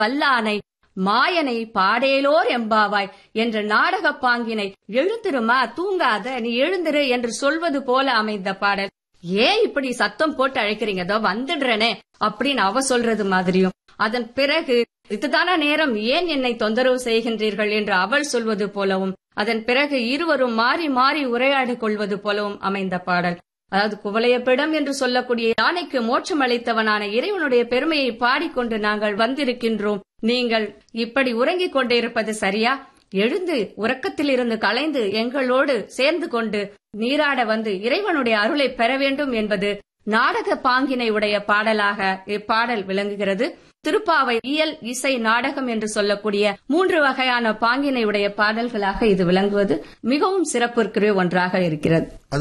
வல்லானை மாயனை பாடேலோர் எம்பாவாய் என்ற நாடகப் பாங்கினை எழுந்திருமா தூங்காத நீ எழுந்திரு என்று சொல்வது போல அமைந்த பாடல் ஏன் இப்படி சத்தம் போட்டு அழைக்கிறீங்க அதோ வந்துடுறனே அப்படின்னு அவ சொல்றது மாதிரியும் அதன் பிறகு இதுதானா நேரம் ஏன் என்னை தொந்தரவு செய்கின்றீர்கள் என்று அவள் சொல்வது போலவும் அதன் பிறகு இருவரும் மாறி மாறி உரையாடிக் கொள்வது போலவும் அமைந்த பாடல் அதாவது குவளையப்பிடம் என்று சொல்லக்கூடிய யானைக்கு மோட்சம் அளித்தவனான இறைவனுடைய பெருமையை பாடிக்கொண்டு நாங்கள் வந்திருக்கின்றோம் நீங்கள் இப்படி உறங்கிக் கொண்டிருப்பது சரியா எழுந்து உறக்கத்தில் இருந்து கலைந்து எங்களோடு சேர்ந்து கொண்டு நீராட வந்து இறைவனுடைய அருளை பெற வேண்டும் என்பது நாடக பாங்கினை உடைய பாடலாக இப்பாடல் விளங்குகிறது திருப்பாவை இயல் இசை நாடகம் என்று சொல்லக்கூடிய மூன்று வகையான பாங்கினை உடைய பாடல்களாக இது விளங்குவது மிகவும் சிறப்பிற்குரிய ஒன்றாக இருக்கிறது